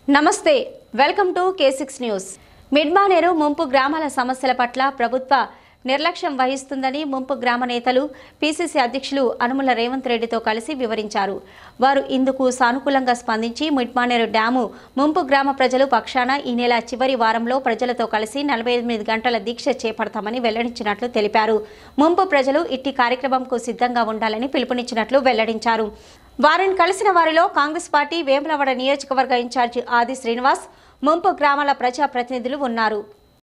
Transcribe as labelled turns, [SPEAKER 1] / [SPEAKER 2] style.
[SPEAKER 1] నమస్తే welcome to K six news మిడ్మానేరు ముంపు గ్రామాల సమస్యల పట్ల ప్రభుత్వ నిర్లక్ష్యం వహిస్తుందని ముంపు గ్రామ నేతలు పీసీసీ అధ్యక్షులు అనుముల రేవంత్ రెడ్డితో కలిసి వివరించారు వారు ఇందుకు సానుకూలంగా స్పందించి మిడ్మానేరు డ్యాము ముంపు గ్రామ ప్రజలు పక్షాన ఈ నెల చివరి వారంలో ప్రజలతో కలిసి నలభై ఎనిమిది గంటల దీక్ష చేపడతామని వెల్లడించినట్లు తెలిపారు ముంపు ప్రజలు ఇట్టి కార్యక్రమంకు సిద్ధంగా ఉండాలని పిలుపునిచ్చినట్లు వెల్లడించారు వారిని కలిసిన వారిలో కాంగ్రెస్ పార్టీ వేములవాడ నియోజకవర్గ ఇన్ఛార్జి ఆది శ్రీనివాస్ ముంపు గ్రామాల ప్రజా ప్రతినిధులు ఉన్నారు